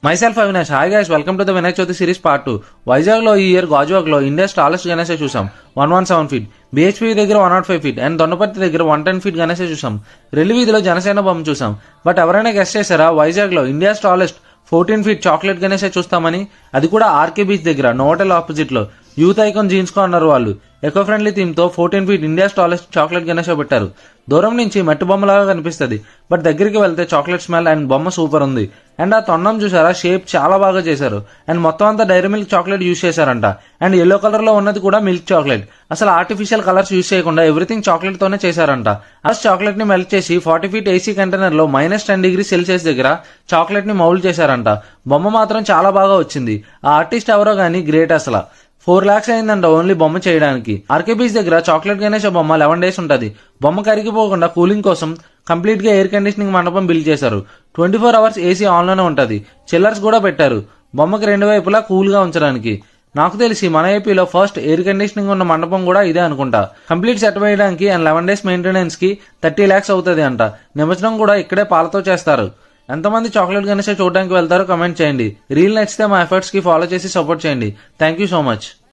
myself Avinash hi guys welcome to the Vinayak Chavithi series part two Vizag లో ఈ year Gajuwaka లో India tallest Ganesh చూసాం one one seven feet BHP దగ్గర one nought five feet and Dondaparthy దగ్గర one ten feet Ganesh చూసాం రెల్లి వీధిలో జనసేన బొమ్మ చూసాం బట్ ఎవరైనా గెస్ట్ చేశారా వైజాగ్ లో India tallest fourteen feet chocolate Ganesh చూస్తామని అది కూడా ఆర్కే బీచ్ దగ్గర నోటల్ ఆపోజిట్ లో యూత్ ఐకాన్ జీన్స్ కార్నర్ వాళ్ళు ఎకో ఫ్రెండ్లీ థీమ్ తో fourteen feet India tallest chocolate Ganesh పెట్టారు దూరం నుంచి మట్టి బొమ్మలాగా కనిపిస్తుంది బట్ దగ్గరికి వెళ్తే చాక్లెట్ స్మెల్ అండ్ బొమ్మ సూపర్ ఉంది అండ్ ఆ తొండం చూసారా షేప్ చాలా బాగా చేశారు అండ్ మొత్తం అంతా డైరీ మిల్క్ చాక్లెట్ యూస్ చేశారంట అండ్ ఎల్లో కలర్ లో ఉన్నది కూడా మిల్క్ చాక్లెట్ అసలు ఆర్టిఫిషియల్ కలర్స్ యూస్ చేయకుండా ఎవ్రీథింగ్ చాక్లెట్ తోనే చేశారంట ఆ చాక్లెట్ ని మెల్ట్ చేసి ఫార్టీ ఫీట్ ఏసీ కంటైనర్ లో minus ten degree celsius chocolate చాక్లెట్ ని మౌల్డ్ చేశారంట బొమ్మ మాత్రం చాలా బాగా వచ్చింది ఆ ఆర్టిస్ట్ ఎవరో గానీ గ్రేట్ అసలు ఫోర్ లాక్స్ అయిందంట ఓన్లీ బొమ్మ చేయడానికి ఆర్కే బీచ్ దగ్గర చాక్లెట్ గణేష్ బొమ్మ లెవెన్ డేస్ ఉంటుంది బొమ్మ కరిగిపోకుండా కూలింగ్ కోసం కంప్లీట్ గా ఎయిర్ కండిషనింగ్ మండపం బిల్డ్ చేశారు twenty four hours AC on లోనే ఉంటది చిల్లర్స్ కూడా పెట్టారు బొమ్మకి రెండు వైపులా కూల్ గా ఉంచడానికి నాకు తెలిసి మన ఏపీలో ఫస్ట్ ఎయిర్ కండిషనింగ్ ఉన్న మండపం కూడా ఇదే అనుకుంటా కంప్లీట్ సెట్ వేయడానికి అండ్ లెవెన్ డేస్ మెయింటెనెన్స్ కి థర్టీ లాక్స్ అవుతుంది అంట నిమజ్జనం కూడా ఇక్కడే పాలతో చేస్తారు ఎంతమంది చాక్లెట్ గణేష్ చూడడానికి వెళ్తారో కమెంట్ చేయండి రీల్ నచ్చితే మా ఎఫర్ట్స్ కి ఫాలో చేసి సపోర్ట్ చేయండి థ్యాంక్ యూ సో మచ్